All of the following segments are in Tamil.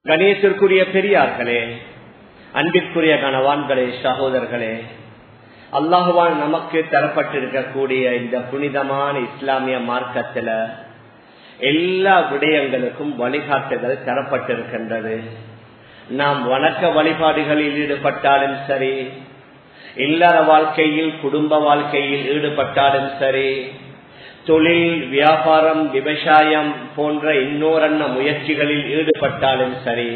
கணேசருக்குரிய பெரியார்களே அன்பிற்குரிய கணவான்களே சகோதரர்களே அல்லாஹுவால் நமக்கு தரப்பட்டிருக்கக்கூடிய இந்த புனிதமான இஸ்லாமிய மார்க்கத்துல எல்லா விடயங்களுக்கும் வழிகாட்டுதல் தரப்பட்டிருக்கின்றது நாம் வணக்க வழிபாடுகளில் ஈடுபட்டாலும் சரி இல்லற வாழ்க்கையில் குடும்ப வாழ்க்கையில் ஈடுபட்டாலும் சரி தொழில் வியாபாரம் விவசாயம் போன்ற இன்னோரன்ன முயற்சிகளில் ஈடுபட்டாலும் சரி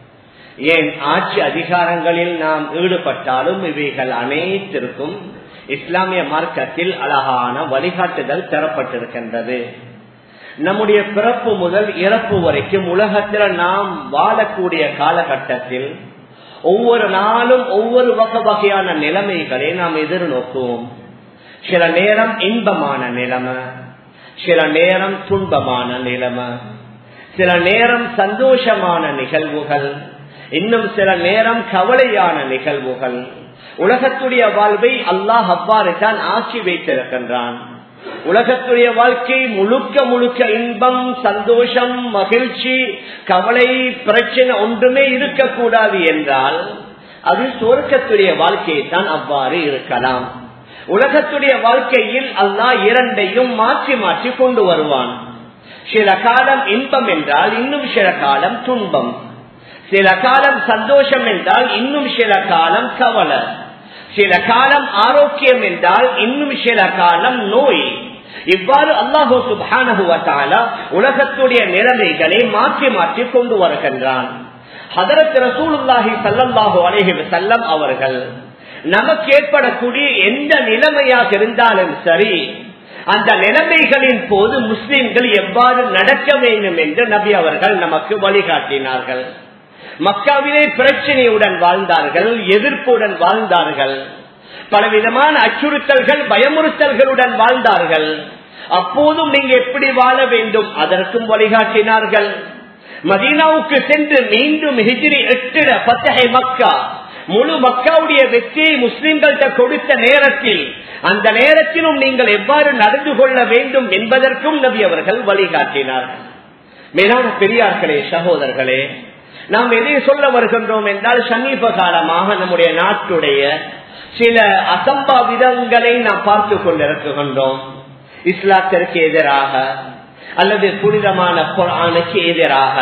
ஏன் ஆட்சி அதிகாரங்களில் நாம் ஈடுபட்டாலும் இவைகள் அனைத்திற்கும் இஸ்லாமிய மார்க்கத்தில் அழகான வழிகாட்டுதல் தரப்பட்டிருக்கின்றது நம்முடைய பிறப்பு முதல் இறப்பு வரைக்கும் உலகத்தில் நாம் வாழக்கூடிய காலகட்டத்தில் ஒவ்வொரு நாளும் ஒவ்வொரு வகை வகையான நிலைமைகளை நாம் எதிர்நோக்குவோம் சில நேரம் இன்பமான நிலைமை சில நேரம் துன்பமான நிலைமை சில நேரம் சந்தோஷமான நிகழ்வுகள் இன்னும் சில நேரம் கவலையான நிகழ்வுகள் உலகத்துடைய வாழ்வை அல்லாஹ் அவ்வாறு தான் ஆட்சி வைத்திருக்கின்றான் உலகத்துடைய வாழ்க்கை முழுக்க முழுக்க இன்பம் சந்தோஷம் மகிழ்ச்சி கவலை பிரச்சனை ஒன்றுமே இருக்கக்கூடாது என்றால் அது சொர்க்கத்துடைய வாழ்க்கையை தான் அவ்வாறு இருக்கலாம் உலகத்துடைய வாழ்க்கையில் அல்லாஹ் இரண்டையும் மாற்றி மாற்றி கொண்டு வருவான் சில காலம் இன்பம் என்றால் இன்னும் சில காலம் துன்பம் சில காலம் சந்தோஷம் என்றால் இன்னும் சில காலம் கவலை சில காலம் ஆரோக்கியம் என்றால் இன்னும் சில காலம் நோய் இவ்வாறு அல்லாஹூ சுபானுவத்தால உலகத்துடைய நிலைமைகளை மாற்றி மாற்றி கொண்டு வருகின்றான் ஹதரத் ரசூலுல்லாஹி சல்லாஹூ அலேஹி செல்லம் அவர்கள் நமக்கு ஏற்படக்கூடிய எந்த நிலைமையாக இருந்தாலும் சரி அந்த நிலைமைகளின் போது முஸ்லிம்கள் எவ்வாறு நடக்க வேண்டும் என்று நபி அவர்கள் நமக்கு வழிகாட்டினார்கள் மக்காவிலே பிரச்சனையுடன் வாழ்ந்தார்கள் எதிர்ப்புடன் வாழ்ந்தார்கள் பலவிதமான அச்சுறுத்தல்கள் பயமுறுத்தல்களுடன் வாழ்ந்தார்கள் அப்போதும் நீங்க எப்படி வாழ வேண்டும் அதற்கும் வழிகாட்டினார்கள் மதீனாவுக்கு சென்று மீண்டும் ஹிஜிரி எட்டிட பத்தகை மக்கா முழு மக்காவுடைய வெற்றியை முஸ்லிம்கள்ட்ட கொடுத்த நேரத்தில் அந்த நேரத்திலும் நீங்கள் எவ்வாறு நடந்து கொள்ள வேண்டும் என்பதற்கும் நபி அவர்கள் வழிகாட்டினார்கள் மேலான பெரியார்களே சகோதரர்களே நாம் எதை சொல்ல வருகின்றோம் என்றால் சமீப காலமாக நம்முடைய நாட்டுடைய சில அசம்பாவிதங்களை நாம் பார்த்து கொண்டிருக்கின்றோம் இஸ்லாத்திற்கு எதிராக அல்லது புனிதமான குரானுக்கு எதிராக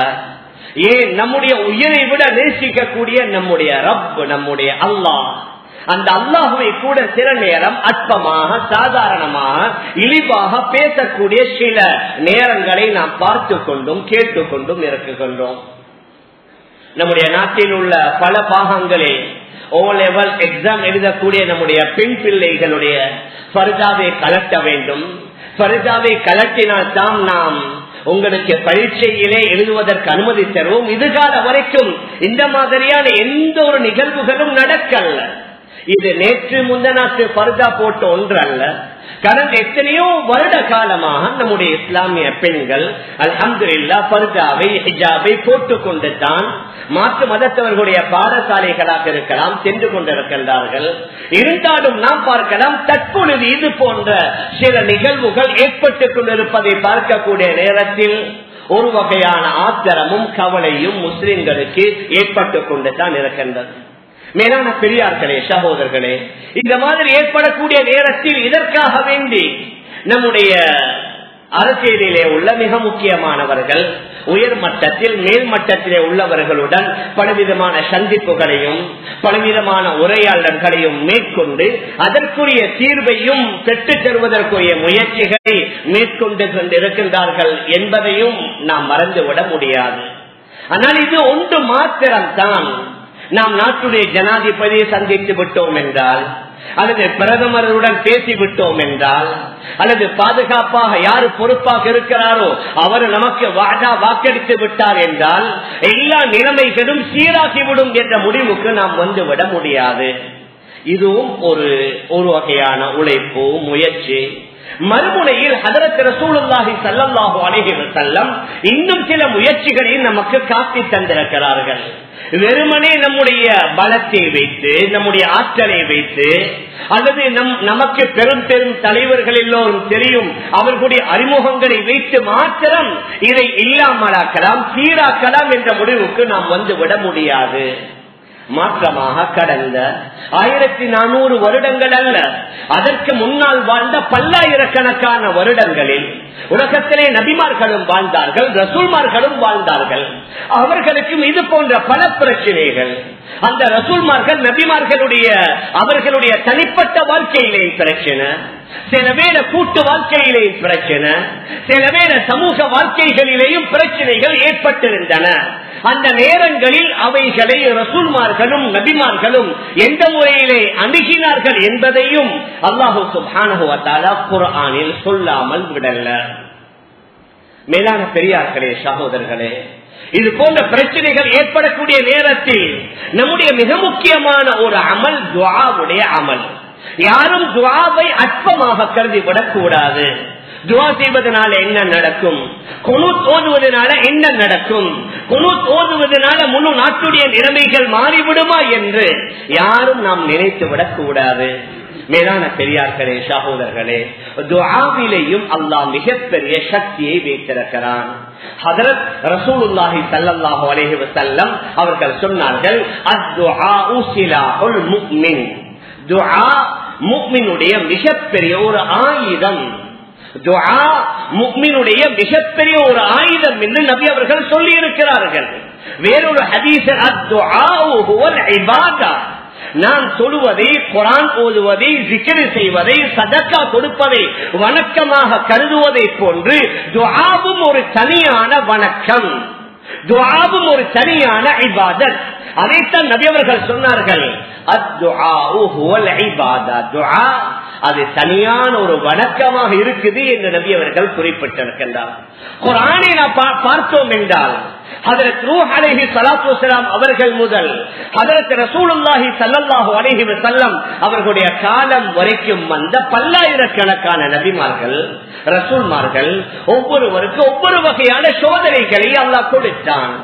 ஏன் நம்முடைய உயிரை விட நேசிக்கக்கூடிய நம்முடைய ரப் நம்முடைய அல்லாஹ் அந்த அல்லாஹுவை கூட சில நேரம் அற்பமாக சாதாரணமாக இழிவாக பேசக்கூடிய சில நேரங்களை நாம் பார்த்து கொண்டும் கேட்டுக்கொண்டும் இருக்குகின்றோம் நம்முடைய நாட்டில் உள்ள பல பாகங்களில் ஓ லெவல் எக்ஸாம் எழுதக்கூடிய நம்முடைய பெண் பிள்ளைகளுடைய பரிதாவை கலட்ட வேண்டும் பரிதாவை கலட்டினால் தான் நாம் உங்களுக்கு பரீட்சையிலே எழுதுவதற்கு அனுமதி தருவோம் இதுகால வரைக்கும் இந்த மாதிரியான எந்த ஒரு நிகழ்வுகளும் நடக்கல்ல இது நேற்று முந்தநாட்டு பருதா போட்ட ஒன்று அல்ல கடந்த எத்தனையோ வருட காலமாக நம்முடைய இஸ்லாமிய பெண்கள் அலமது இல்லா பருதாவை ஹிஜாபை போட்டுக் கொண்டு தான் மாற்று மதத்தவர்களுடைய பாடசாலைகளாக இருக்கலாம் சென்று கொண்டிருக்கின்றார்கள் இருந்தாலும் நாம் பார்க்கலாம் தற்பொழுது இது போன்ற சில நிகழ்வுகள் ஏற்பட்டுக் கொண்டிருப்பதை பார்க்கக்கூடிய நேரத்தில் ஒரு வகையான ஆத்திரமும் கவலையும் முஸ்லிம்களுக்கு ஏற்பட்டுக் கொண்டு தான் இருக்கின்றது மேலான பெரியார்களே சகோதரர்களே இந்த மாதிரி ஏற்படக்கூடிய நேரத்தில் இதற்காக வேண்டி நம்முடைய அரசியலிலே உள்ள மிக முக்கியமானவர்கள் உயர் மட்டத்தில் மேல் மட்டத்திலே உள்ளவர்களுடன் பலவிதமான சந்திப்புகளையும் பலவிதமான உரையாடல்களையும் மேற்கொண்டு அதற்குரிய தீர்வையும் பெற்றுத் தருவதற்குரிய முயற்சிகளை மேற்கொண்டு கொண்டிருக்கின்றார்கள் என்பதையும் நாம் மறந்துவிட முடியாது ஆனால் இது ஒன்று மாத்திரம்தான் நாம் நாட்டுடைய ஜனாதிபதியை சந்தித்து விட்டோம் என்றால் அல்லது பிரதமருடன் பேசிவிட்டோம் என்றால் அல்லது பாதுகாப்பாக யாரு பொறுப்பாக இருக்கிறாரோ அவர் நமக்கு வாடா வாக்கெடுத்து விட்டார் என்றால் எல்லா நிலைமைகளும் சீராகிவிடும் என்ற முடிவுக்கு நாம் வந்துவிட முடியாது இதுவும் ஒரு ஒரு வகையான உழைப்பு முயற்சி மறுமுனையில் ஹதரத் ரசூலுல்லாஹி ஸல்லல்லாஹு அலைஹி வஸல்லம் இன்னும் சில முயற்சிகளை நமக்கு காட்டி தந்திருக்கிறார்கள் வெறுமனே நம்முடைய பலத்தை வைத்து நம்முடைய ஆற்றலை வைத்து அல்லது நம் நமக்கு பெரும் பெரும் தலைவர்கள் எல்லோரும் தெரியும் அவர்களுடைய அறிமுகங்களை வைத்து மாத்திரம் இதை இல்லாமலாக்கலாம் சீராக்கலாம் என்ற முடிவுக்கு நாம் வந்து விட முடியாது மாற்றமாக கடந்த ஆயிரத்தி நானூறு வருடங்கள் அல்ல அதற்கு முன்னால் வாழ்ந்த பல்லாயிரக்கணக்கான வருடங்களில் உலகத்திலே நபிமார்களும் வாழ்ந்தார்கள் ரசூல்மார்களும் வாழ்ந்தார்கள் அவர்களுக்கும் இது போன்ற பல பிரச்சனைகள் அந்த ரசூல்மார்கள் நபிமார்களுடைய அவர்களுடைய தனிப்பட்ட வாழ்க்கையிலே பிரச்சனை சில வேளை கூட்டு வாழ்க்கையிலே பிரச்சனை சில வேளை சமூக வாழ்க்கைகளிலேயும் பிரச்சனைகள் ஏற்பட்டிருந்தன அந்த நேரங்களில் அவைகளை ரசூல்மார்களும் நபிமார்களும் எந்த முறையிலே அணுகினார்கள் என்பதையும் அல்லாஹு சுபானுவத்தாலா குரானில் சொல்லாமல் விடல மேலான பெரியார்களே சகோதரர்களே இது போன்ற பிரச்சனைகள் ஏற்படக்கூடிய நேரத்தில் நம்முடைய மிக முக்கியமான ஒரு அமல் துவாவுடைய அமல் யாரும் துவாவை அற்பமாக கருதிவிடக் கூடாது துவா செய்வதனால என்ன நடக்கும் குனூத் ஓதுவதனால என்ன நடக்கும் குனூத் ஓதுவதனால முழு நாட்டுடைய நிலைமைகள் மாறிவிடுமா என்று யாரும் நாம் நினைத்து விடக் கூடாது மேலான பெரியார்களே சகோதரர்களே துவாவிலேயும் அல்லாஹ் மிகப்பெரிய சக்தியை வைத்திருக்கிறான் ஹதரத் ரசூலுல்லாஹி ஸல்லல்லாஹு அலைஹி வஸல்லம் அவர்கள் சொன்னார்கள் அத்துஆஉ சிலாஹுல் முஃமின் துஆ முஃமினுடைய மிகப்பெரிய ஒரு ஆயுதம் துஆ முஃமினுடைய மிகப்பெரிய ஒரு ஆயுதம் என்று நபி அவர்கள் சொல்லி இருக்கிறார்கள் வேறொரு ஹதீஸ் அத்துஆஉ ஹுவல் இபாதா நான் சொல்லுவதை குரான் ஓதுவதை சிக்கரி செய்வதை சதக்கா கொடுப்பதை வணக்கமாக கருதுவதை போன்று துவாவும் ஒரு தனியான வணக்கம் துவாவும் ஒரு தனியான ஐபாதத் அதைத்தான் நபியவர்கள் சொன்னார்கள் அது தனியான ஒரு வணக்கமாக இருக்குது என்று நபி அவர்கள் குறிப்பிட்டிருக்கின்றார் குரானை நாம் பார்த்தோம் என்றால் அவர்கள் முதல் ரசூலுல்லாஹி சல்லாஹு அலஹி வசல்லம் அவர்களுடைய காலம் வரைக்கும் வந்த பல்லாயிரக்கணக்கான நபிமார்கள் ரசூல்மார்கள் ஒவ்வொருவருக்கும் ஒவ்வொரு வகையான சோதனைகளை அல்லாஹ் கொடுத்தான்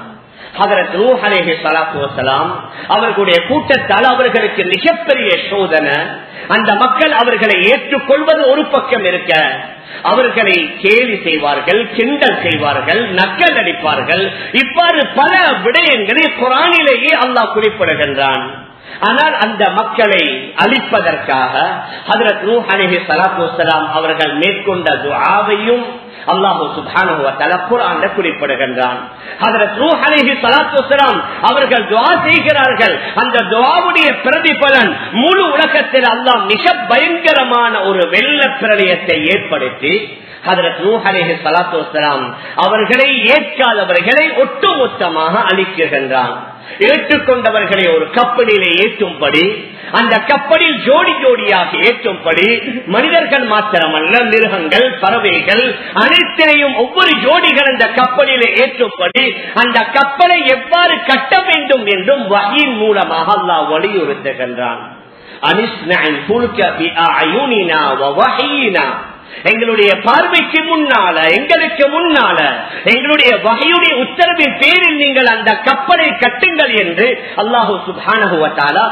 அவர்களுடைய கூட்டத்தால் அவர்களுக்கு மிகப்பெரிய சோதனை அந்த மக்கள் அவர்களை ஏற்றுக்கொள்வது ஒரு பக்கம் இருக்க அவர்களை கேலி செய்வார்கள் கிண்டல் செய்வார்கள் நக்கல் அடிப்பார்கள் இவ்வாறு பல விடயங்களை குரானிலேயே அல்லாஹ் குறிப்பிடுகின்றான் ஆனால் அந்த மக்களை அழிப்பதற்காக ஹதரத் நூ அலிஹி சலாத்து வலாம் அவர்கள் மேற்கொண்ட துஆவையும் அல்லாஹு சுபானுவ குறிப்பிடுகின்றான் அவர்கள் துவா செய்கிறார்கள் அந்த துவாவுடைய பிரதிபலன் முழு உலகத்தில் அல்லாஹ் மிக பயங்கரமான ஒரு வெள்ள பிரளயத்தை ஏற்படுத்தி அவர்களை ஏற்காதவர்களை ஒட்டுமொத்தமாக அளிக்கின்றான் ஏற்றுக்கொண்டவர்களை ஒரு கப்பலிலே ஏற்றும்படி அந்த கப்பலில் ஜோடி ஜோடியாக ஏற்றும்படி மனிதர்கள் மாத்திரமல்ல மிருகங்கள் பறவைகள் அனைத்தினையும் ஒவ்வொரு ஜோடிகள் அந்த கப்பலிலே ஏற்றும்படி அந்த கப்பலை எவ்வாறு கட்ட வேண்டும் என்றும் வகையின் மூலமாக அல்லாஹ் வலியுறுத்துகின்றான் எங்களுடைய பார்வைக்கு முன்னால எங்களுக்கு முன்னால எங்களுடைய வகையுடைய உத்தரவின் பேரில் நீங்கள் அந்த கப்பலை கட்டுங்கள் என்று அல்லாஹூ சுபானகுவத்தாலா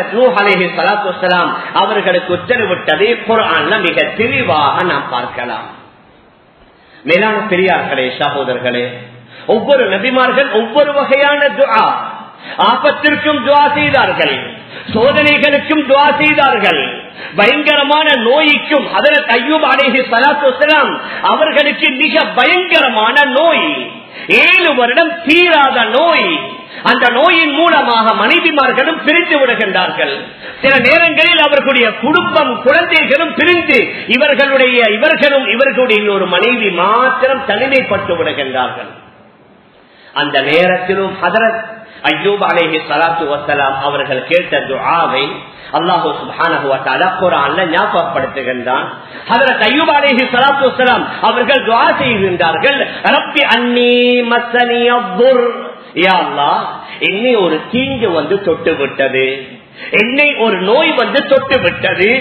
அவர்களுக்கு உத்தரவிட்டதை குரான்ல மிக தெளிவாக நாம் பார்க்கலாம் மேலான பெரியார்களே சகோதரர்களே ஒவ்வொரு நபிமார்கள் ஒவ்வொரு வகையான துஆ ஆபத்திற்கும் துவா செய்தார்கள் சோதனைகளுக்கும் துவா செய்தார்கள் பயங்கரமான நோய்க்கும் அதற்கு ஐயூப் அலேஹி சலாத்துலாம் அவர்களுக்கு மிக பயங்கரமான நோய் ஏழு வருடம் தீராத நோய் அந்த நோயின் மூலமாக மனைவிமார்களும் பிரிந்து விடுகின்றார்கள் சில நேரங்களில் அவர்களுடைய குடும்பம் குழந்தைகளும் பிரிந்து இவர்களுடைய இவர்களும் இவர்களுடைய ஒரு மனைவி மாத்திரம் தனிமைப்பட்டு விடுகின்றார்கள் அந்த நேரத்திலும் ஹதரத் ஐயூப் அலேஹி சலாத்து வசலாம் அவர்கள் கேட்ட துஆவை அல்லாஹூ சுபான ஞாபகப்படுத்துகின்றான் அதற்கு ஐயூப் அலேஹி சலாத்து வசலாம் அவர்கள் துவா செய்கின்றார்கள் ரப்பி அன்னி மசனி அப்புர் இன்னி ஒரு தீங்கு வந்து தொட்டு விட்டது என்னை ஒரு நோய் வந்து தொட்டு விட்டது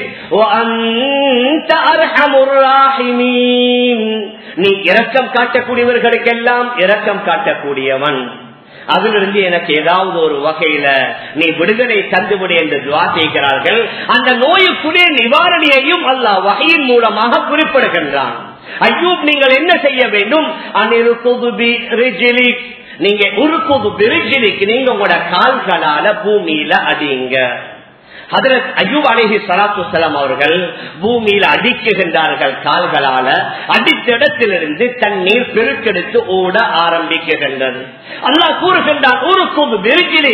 நீ இரக்கம் காட்டக்கூடியவர்களுக்கெல்லாம் இரக்கம் காட்டக்கூடியவன் அதிலிருந்து எனக்கு ஏதாவது ஒரு வகையில நீ விடுதலை தந்துவிடு என்று துவா செய்கிறார்கள் அந்த நோயுக்குரிய நிவாரணியையும் அல்ல வகையின் மூலமாக குறிப்பிடுகின்றான் ஐயூப் நீங்கள் என்ன செய்ய வேண்டும் நீங்க உருக்குது பிரிஜிலிக்கு நீங்க உங்களோட கால்களால பூமியில அடிங்க ஹதரத் அய்யூப் அலேஹி சலாத்து சலாம் அவர்கள் பூமியில் அடிக்குகின்றார்கள் கால்களால அடித்த இடத்திலிருந்து தண்ணீர் பெருக்கெடுத்து ஓட ஆரம்பிக்குகின்றது அல்லாஹ் கூறுகின்றான் ஊருக்கும் வெறுகிலி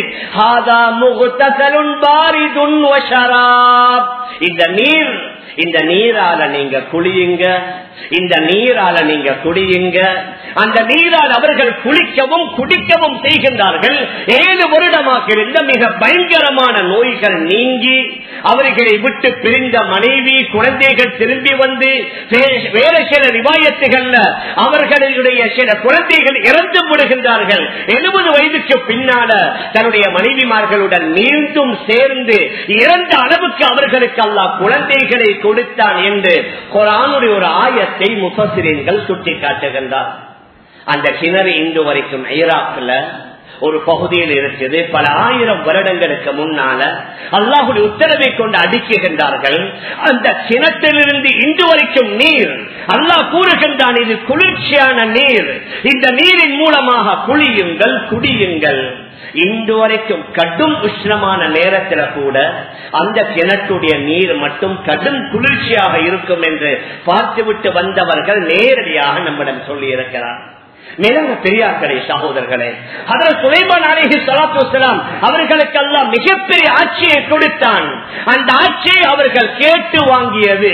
இந்த நீர் இந்த நீரால நீங்க குளியுங்க இந்த நீரால நீங்க குடியுங்க அந்த நீரால் அவர்கள் குளிக்கவும் குடிக்கவும் செய்கின்றார்கள் ஏழு வருடமாக இருந்த மிக பயங்கரமான நோய்கள் நீங்கி அவர்களை விட்டு பிரிந்த மனைவி குழந்தைகள் திரும்பி வந்து வேறு சில ரிவாயத்துகள்ல அவர்களுடைய சில குழந்தைகள் இறந்து விடுகின்றார்கள் எழுபது வயதுக்கு பின்னால தன்னுடைய மனைவிமார்களுடன் மீண்டும் சேர்ந்து இறந்த அளவுக்கு அவர்களுக்கு அல்லா குழந்தைகளை கொடுத்தான் என்று குரானுடைய ஒரு ஆயத்தை முஃபசிரியர்கள் சுட்டிக்காட்டுகின்றார் அந்த கிணறு இன்று வரைக்கும் ஈராக்ல ஒரு பகுதியில் இருக்குது பல ஆயிரம் வருடங்களுக்கு முன்னால அல்லாஹுடைய உத்தரவை கொண்டு அடிக்குகின்றார்கள் அந்த கிணற்றிலிருந்து இன்று வரைக்கும் நீர் அல்லாஹ் கூறுகின்றான் இது குளிர்ச்சியான நீர் இந்த நீரின் மூலமாக குளியுங்கள் குடியுங்கள் இன்று வரைக்கும் கடும் உஷ்ணமான நேரத்துல கூட அந்த கிணற்றுடைய நீர் மட்டும் கடும் குளிர்ச்சியாக இருக்கும் என்று பார்த்துவிட்டு வந்தவர்கள் நேரடியாக நம்மிடம் சொல்லி இருக்கிறார் மேலான பெரியார்களே சகோதரர்களே அதில் சுலைமான் அலேஹி சலாத்து வலாம் அவர்களுக்கெல்லாம் மிகப்பெரிய ஆட்சியை கொடுத்தான் அந்த ஆட்சியை அவர்கள் கேட்டு வாங்கியது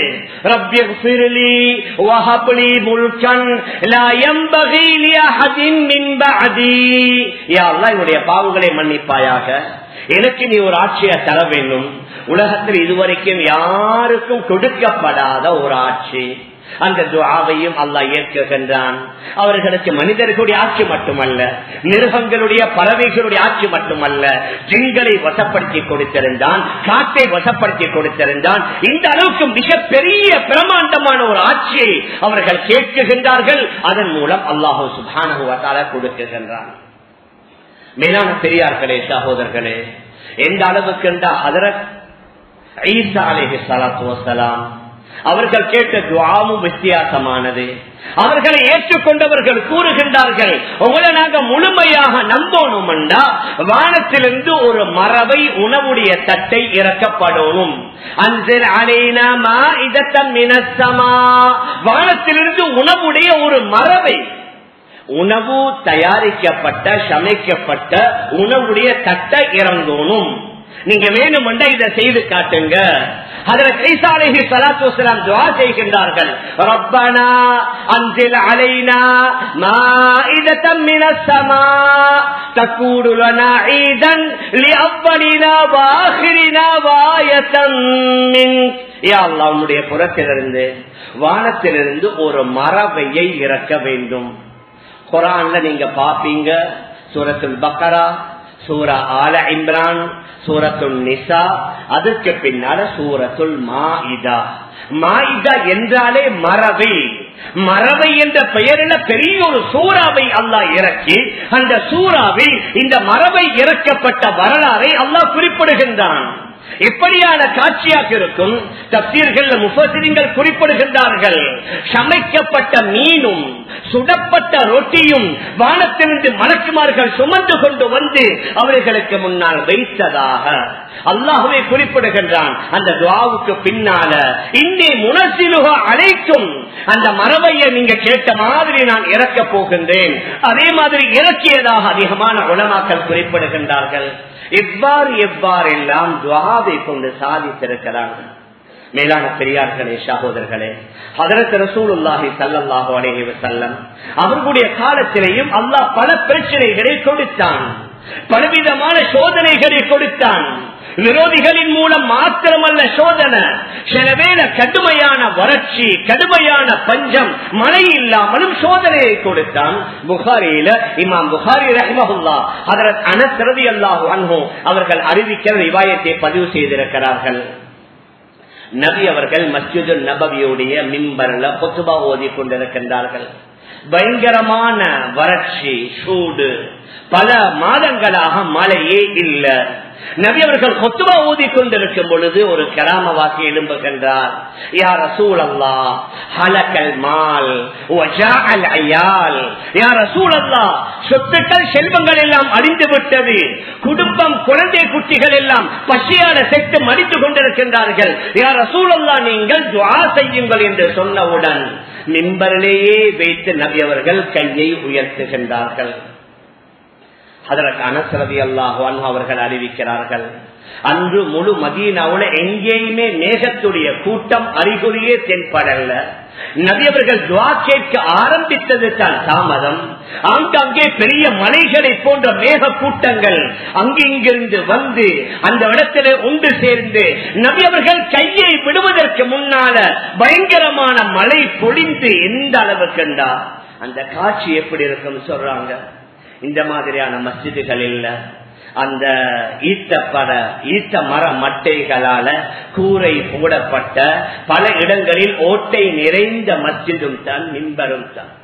என்னுடைய பாவங்களை மன்னிப்பாயாக எனக்கு நீ ஒரு ஆட்சியை தர வேண்டும் உலகத்தில் இதுவரைக்கும் யாருக்கும் கொடுக்கப்படாத ஒரு ஆட்சி அந்த துவாவையும் அல்லாஹ் ஏற்கின்றான் அவர்களுக்கு மனிதர்களுடைய ஆட்சி மட்டுமல்ல மிருகங்களுடைய பறவைகளுடைய ஆட்சி மட்டுமல்ல ஜிங்களை வசப்படுத்தி கொடுத்திருந்தான் காற்றை வசப்படுத்தி கொடுத்திருந்தான் இந்த அளவுக்கு மிக பெரிய பிரமாண்டமான ஒரு ஆட்சியை அவர்கள் கேட்குகின்றார்கள் அதன் மூலம் அல்லாஹூ சுபானுவத்தால கொடுக்குகின்றான் மேலான பெரியார்களே சகோதரர்களே எந்த அளவுக்கு என்றால் ஹதரத் ஈசா அலேஹி சலாத்து வசலாம் அவர்கள் கேட்ட துவாமும் வித்தியாசமானது அவர்களை ஏற்றுக்கொண்டவர்கள் கூறுகின்றார்கள் உங்களை நாங்க முழுமையாக நம்பணும்டா வானத்திலிருந்து ஒரு மரபை உணவுடைய தட்டை இறக்கப்படணும் அன்சில் அலைனமா இதத்தம் மினசமா வானத்திலிருந்து உணவுடைய ஒரு மரபை உணவு தயாரிக்கப்பட்ட சமைக்கப்பட்ட உணவுடைய தட்டை இறங்கணும் நீங்க வேணுமெண்டா இதை செய்து காட்டுங்க அதில் கைசாலைகி சலாத்து வசலாம் துவா செய்கின்றார்கள் ரப்பனா அன்சில் அலைனா மாஇதத்தம் மினஸ் ஸமா தகூடு லனா ஈதன் லிஅவ்வலினா வாஹிரினா வாயத்தம் மின்க் யா அல்லாஹ் உன்னுடைய புறத்திலிருந்து வானத்திலிருந்து ஒரு மரபையை இறக்க வேண்டும் குரான்ல நீங்க பாப்பீங்க சூரத்துல் பக்கரா சூரா ஆல இம்ரான் சூரத்துல் நிசா அதுக்கு பின்னால சூரத்துல் மாஇதா மாஇதா என்றாலே மரபை மரபை என்ற பெயரில் பெரிய ஒரு சூறாவை அல்லாஹ் இறக்கி அந்த சூறாவில் இந்த மரபை இறக்கப்பட்ட வரலாறை அல்லாஹ் குறிப்பிடுகின்றான் எப்படியான காட்சியாக இருக்கும் தப்சீர்கள் முப்பசிரிங்கள் குறிப்பிடுகின்றார்கள் சமைக்கப்பட்ட மீனும் சுடப்பட்ட ரொட்டியும் வானத்திலிருந்து மலக்குமார்கள் சுமந்து கொண்டு வந்து அவர்களுக்கு முன்னால் வைத்ததாக அல்லாஹுவே குறிப்பிடுகின்றான் அந்த துவாவுக்கு பின்னால இன்னே முனசிலுக அழைக்கும் அந்த மரபையை நீங்க கேட்ட மாதிரி நான் இறக்க போகின்றேன் அதே மாதிரி இறக்கியதாக அதிகமான உணமாக்கள் குறிப்பிடுகின்றார்கள் எவ்வாறு எவ்வாறெல்லாம் துவாவை கொண்டு சாதித்திருக்கிறார்கள் மேலான பெரியார்களே சகோதரர்களே அதற்கு ரசூலுல்லாஹி சல்லாஹூ அலேஹி வசல்லம் அவர்களுடைய காலத்திலேயும் அல்லாஹ் பல பிரச்சனைகளை கொடுத்தான் பலவிதமான சோதனைகளை கொடுத்தான் விரோதிகளின் மூலம் மாத்திரமல்ல சோதனை சில வேளை கடுமையான வறட்சி கடுமையான பஞ்சம் மழை இல்லாமலும் சோதனையை கொடுத்தான் புகாரியில இமாம் புகாரி ரஹ்மஹுல்லா அதற்கு அனசரதி அல்லாஹு அன்ஹோ அவர்கள் அறிவிக்கிற ரிவாயத்தை பதிவு செய்திருக்கிறார்கள் நபி அவர்கள் மஸ்ஜிது நபவியுடைய மிம்பர்ல பொத்துபா ஓதி கொண்டிருக்கின்றார்கள் பயங்கரமான வறட்சி சூடு பல மாதங்களாக மழையே இல்ல நபி அவர்கள் கொத்துவா ஊதி கொண்டிருக்கும் பொழுது ஒரு கிராமவாசி எழும்புகின்றார் யார் சூழல்லா ஹலக்கல் மால் ஐயால் யார் சூழல்லா சொத்துக்கள் செல்வங்கள் எல்லாம் அழிந்து விட்டது குடும்பம் குழந்தை குட்டிகள் எல்லாம் பசியால செத்து மடித்து கொண்டிருக்கின்றார்கள் யார் சூழல்லா நீங்கள் துவா செய்யுங்கள் என்று சொன்னவுடன் மிம்பரிலேயே வைத்து நபி அவர்கள் கையை உயர்த்துகின்றார்கள் அதற்கு அனசரதி அல்லாஹான் அவர்கள் அறிவிக்கிறார்கள் அன்று முழு மதீனாவுல எங்கேயுமே மேகத்துடைய கூட்டம் அறிகுறியே தென்படல நபியவர்கள் துவா கேட்க ஆரம்பித்தது தான் தாமதம் ஆங்காங்கே பெரிய மலைகளை போன்ற மேக கூட்டங்கள் அங்கிங்கிருந்து வந்து அந்த இடத்திலே ஒன்று சேர்ந்து நபியவர்கள் கையை விடுவதற்கு முன்னால பயங்கரமான மழை பொழிந்து எந்த அளவுக்கு அந்த காட்சி எப்படி இருக்கும் சொல்றாங்க இந்த மாதிரியான மஸ்ஜிதுகள் இல்ல அந்த ஈத்தப்பட ஈத்த மர மட்டைகளால கூரை போடப்பட்ட பல இடங்களில் ஓட்டை நிறைந்த மஸ்ஜிதும் தான் மின்பரும் தான்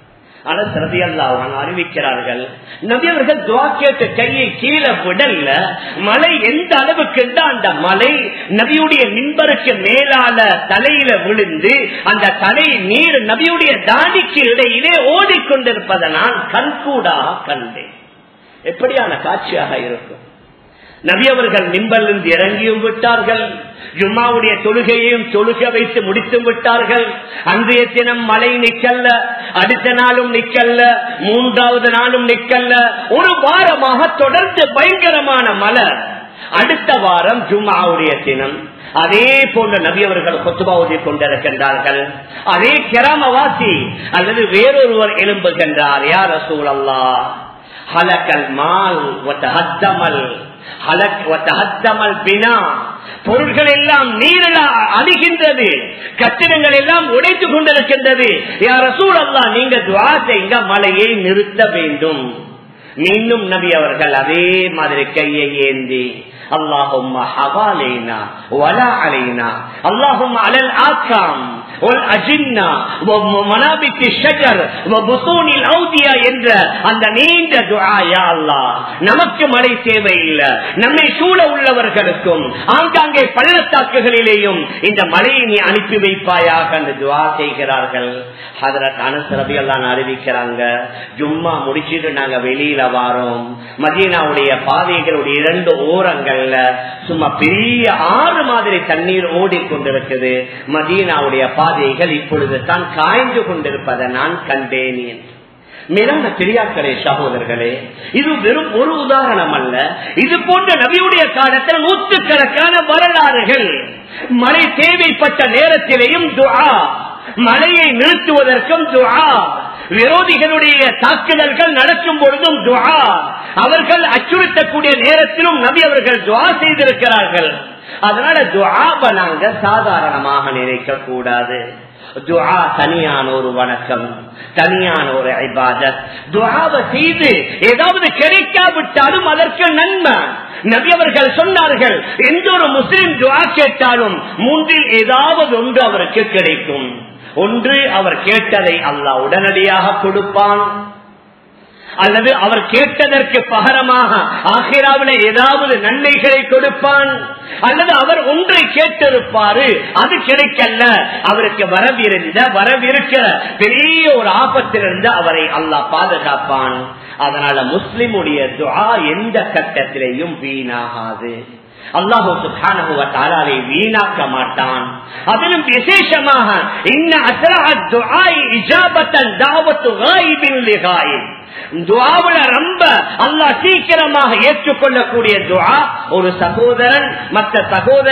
அறிவிக்கிறார்கள் நபியவர்கள் துவா கேட்டு கையை கீழே விடல மழை எந்த அளவுக்கு அந்த மலை நபியுடைய மின்பருக்கு மேலால தலையில விழுந்து அந்த தலை நீர் நபியுடைய தாடிக்கு இடையிலே ஓடிக்கொண்டிருப்பதை நான் கண்கூடாக கண்டேன் எப்படியான காட்சியாக இருக்கும் நபி அவர்கள் மிம்பலிருந்து இறங்கியும் விட்டார்கள் ஜும்மாவுடைய தொழுகையையும் தொழுக வைத்து முடித்தும் விட்டார்கள் அன்றைய தினம் மழை நிக்கல்ல அடுத்த நாளும் நிக்கல்ல மூன்றாவது நாளும் நிக்கல்ல ஒரு வாரமாக தொடர்ந்து பயங்கரமான மழை அடுத்த வாரம் ஜும்மாவுடைய தினம் அதே போன்ற நபி அவர்கள் கொத்துபாவதி கொண்டிருக்கின்றார்கள் அதே கிராமவாசி அல்லது வேறொருவர் எழும்புகின்றார் யார் ரசூல் அல்லா ஹலக்கல் மால் ஹத்தமல் பொருட்கள் எல்லாம் நீரில் அழிகின்றது கட்டிடங்கள் எல்லாம் உடைத்து கொண்டிருக்கின்றது யார சூழல்லா நீங்க துவா செய்ய மழையை நிறுத்த வேண்டும் மீண்டும் நபி அவர்கள் அதே மாதிரி கையை ஏந்தி اللهم حوالينا ولا علينا اللهم على الآكام والأجنة ومنابت الشجر وبطون الأودية என்ற அந்த நீண்ட துஆ யா அல்லாஹ் நமக்கு மழை தேவையில்லை நம்மை சூழ உள்ளவர்களுக்கும் ஆங்காங்கே பள்ளத்தாக்குகளிலேயும் இந்த மழையை நீ அனுப்பி வைப்பாயாக அந்த துஆ செய்கிறார்கள் ஹதரத் அனஸ் ரபியல்லான் அறிவிக்கிறாங்க ஜும்மா முடிச்சிட்டு நாங்க வெளியில வாரோம் மதீனாவுடைய பாதைகளுடைய இரண்டு ஓரங்கள்ல சும்மா பெரிய ஆறு மாதிரி தண்ணீர் ஓடிக்கொண்டிருக்குது மதீனாவுடைய பாதைகள் இப்பொழுது தான் காய்ந்து கொண்டிருப்பதை நான் கண்டேன் மேலான பெரியார்களே சகோதரர்களே இது வெறும் ஒரு உதாரணம் அல்ல இது போன்ற நபியுடைய காலத்தில் நூற்றுக்கணக்கான வரலாறுகள் மழை தேவைப்பட்ட நேரத்திலேயும் துஆ மழையை நிறுத்துவதற்கும் துஆ விரோதிகளுடைய தாக்குதல்கள் நடக்கும் பொழுதும் துஆ அவர்கள் அச்சுறுத்தக்கூடிய நேரத்திலும் நபி அவர்கள் துவா செய்திருக்கிறார்கள் அதனால துவாப நாங்க சாதாரணமாக நினைக்க கூடாது துவா தனியான ஒரு வணக்கம் தனியான ஒரு ஐபாதத் துவாவை செய்து ஏதாவது கிடைக்காவிட்டாலும் அதற்கு நன்மை நபி அவர்கள் சொன்னார்கள் எந்த ஒரு முஸ்லிம் துவா கேட்டாலும் மூன்றில் ஏதாவது ஒன்று அவருக்கு கிடைக்கும் ஒன்று அவர் கேட்டதை அல்லாஹ் உடனடியாக கொடுப்பான் அல்லது அவர் கேட்டதற்கு பகரமாக ஆசிராவில ஏதாவது நன்மைகளை கொடுப்பான் அல்லது அவர் ஒன்றை கேட்டிருப்பாரு அது கிடைக்கல அவருக்கு வரவிருந்த வரவிருக்கிற பெரிய ஒரு ஆபத்திலிருந்து அவரை அல்லாஹ் பாதுகாப்பான் அதனால முஸ்லிமுடைய துஆ எந்த கட்டத்திலேயும் வீணாகாது அல்லாஹு சுபானு வீணாக்க மாட்டான் அதிலும் விசேஷமாக இன்ன துவாவுல ரொம்ப அல்லா சீக்கிரமாக ஏற்றுக்கொள்ளக்கூடிய துவா ஒரு சகோதரன் மற்ற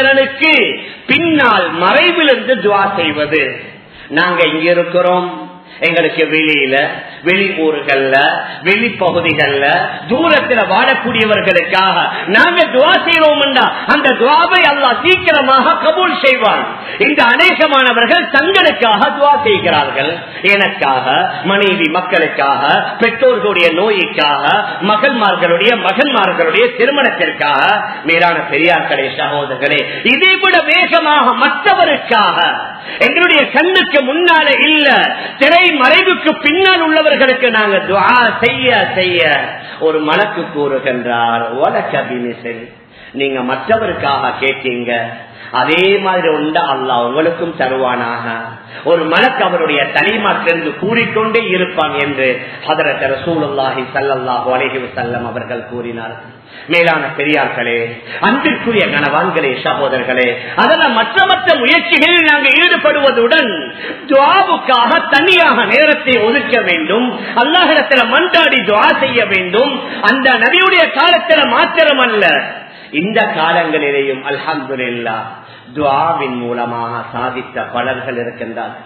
சகோதரனுக்கு பின்னால் மறைவிலிருந்து துவா செய்வது நாங்க இங்க இருக்கிறோம் எங்களுக்கு வெளியில வெளி ஊர்கள்ல வெளி பகுதிகள்ல தூரத்துல வாழக்கூடியவர்களுக்காக நாங்க துவா செய்வோம் அந்த துவாவை அல்லா சீக்கிரமாக கபூல் செய்வான் இந்த அநேகமானவர்கள் தங்களுக்காக துவா செய்கிறார்கள் எனக்காக மனைவி மக்களுக்காக பெற்றோர்களுடைய நோய்க்காக மகன்மார்களுடைய மகன்மார்களுடைய திருமணத்திற்காக மேலான பெரியார்களே சகோதரர்களே இதை விட வேகமாக மற்றவருக்காக எங்களுடைய கண்ணுக்கு முன்னால இல்ல திரை மறைவுக்கு பின்னால் உள்ளவர்களுக்கு நாங்க துவா செய்ய செய்ய ஒரு மலக்கு கூறுகின்றார் ஓலக்கபினிசை நீங்க மற்றவருக்காக கேட்டீங்க அதே மாதிரி உண்டா அல்லா உங்களுக்கும் தருவானாக ஒரு மலக்கு அவருடைய தலைமாற்றிலிருந்து கூறிக்கொண்டே இருப்பான் என்று ஹதரத் ரசூலுல்லாஹி சல்லல்லாஹு அலைஹி வஸல்லம் அவர்கள் கூறினார்கள் மேலான பெரியார்களே அன்பிற்குரிய கணவான்களே சகோதரர்களே அதெல்லாம் மற்ற மற்ற முயற்சிகளில் நாங்கள் ஈடுபடுவதுடன் துவாவுக்காக தனியாக நேரத்தை ஒதுக்க வேண்டும் அல்லாஹிடத்தில் மன்றாடி துவா செய்ய வேண்டும் அந்த நபியுடைய காலத்தில் மாத்திரம் அல்ல இந்த காலங்களிலேயும் அல்ஹம்துல்லா துவாவின் மூலமாக சாதித்த பலர்கள் இருக்கின்றார்கள்